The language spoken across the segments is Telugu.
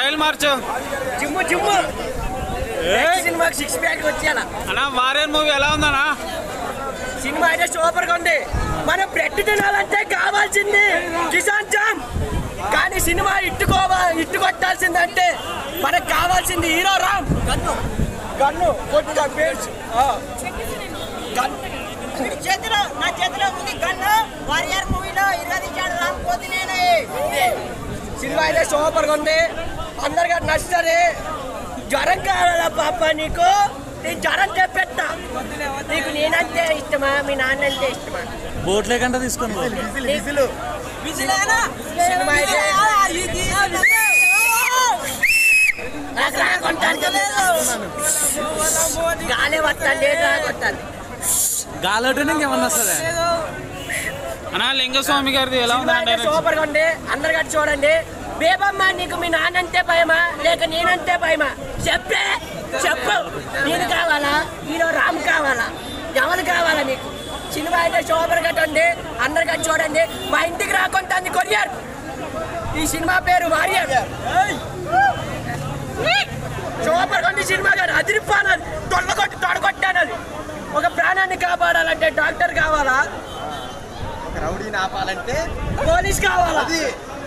స్టైల్ మార్చు జిమ్ము జిమ్ము సినిమాకి సిక్స్ ప్యాక్ వచ్చేలా అన్నా వారియర్ మూవీ ఎలా ఉందన్నా సినిమా అయితే సూపర్ గా ఉంది మనం బ్రెడ్ తినాలంటే కావాల్సింది కిసాన్ జామ్ కానీ సినిమా ఇట్టుకోవా ఇట్టు కొట్టాల్సిందంటే మనకు కావాల్సింది హీరో రామ్ గన్ను గన్ను కొట్ట పేర్చి చేతిలో నా చేతిలో ఉంది గన్ను వారియర్ మూవీలో ఇరవై రామ్ పోతినేనే సినిమా అయితే సూపర్ గా ఉంది అందరిగా నచ్చుతుంది జ్వరం కావాలా పాప నీకు నేను జ్వరం చెప్పేస్తా నీకు నేనంటే ఇష్టమా మీ నాన్నంటే ఇష్టమా బోట్లే కంట తీసుకొని పో. విజిలేనా సినిమా అయితే నాకు రాకొట్టాను గాలి వస్తాను నేను రాకొట్టాను గాలోటనే ఇంకేమన్నా వస్తుందా అన్నా లింగస్వామి గారిది ఎలా సినిమా ఉందన్నా అయితే డైరెక్షన్ సూపర్ గా ఉంది అందరు కలిసి చూడండి బేబమ్మ నీకు మీ నాన్నంటే భయమా లేక నేనంటే భయమా చెప్పే చెప్పు నేను కావాలా హీరో రామ్ కావాలా ఎవరు కావాలా నీకు సినిమా అయితే సూపర్ గా ఉంది అందరు కలిసి చూడండి మా ఇంటికి రాకుంటుంది కొరియర్ ఈ సినిమా పేరు వారియర్ సూపర్ గా ఉంది సినిమా గారు అదిరిపోనాలి తొల్లగొట్టి తొడగొట్టానది ఒక ప్రాణాన్ని కాపాడాలంటే డాక్టర్ కావాలా రౌడీని ఆపాలంటే పోలీస్ కావాలా అది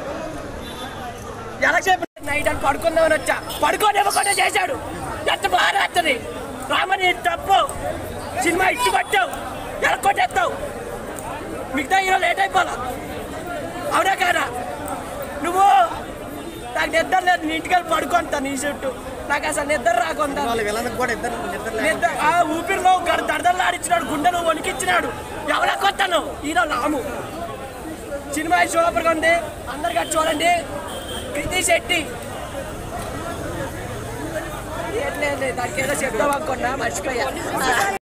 ఎలక్షన్ నైట్ అని పడుకుందామని వచ్చా పడుకోనివ్వకుండా చేశాడు ఎంత బాగా రాస్తుంది రామని తప్పు సినిమా ఇచ్చి కొట్టావు ఎలక్కొట్టేస్తావు మిగతా హీరో లేట్ అయిపోలా అవునా కాదా నువ్వు నాకు నిద్ర లేదు నీ ఇంటికి వెళ్ళి పడుకుంటా నీ చుట్టూ నాకు అసలు నిద్ర రాకుండా వాళ్ళ విలన్కి కూడా ఇద్దరు నిద్ర లేక నిద్ర ఆ ఊపిరిలో దడదల్లాడిచ్చినాడు గుండెలు వణికిచ్చినాడు ఎవరా కొత్తను హీరో లాము సినిమా సూపర్గా ఉంది అందరికీ అది చూడండి కృతి శెట్టి ఏం లేదు, దానికి ఏదో చెప్తాం అనుకున్నా మర్చిపోయా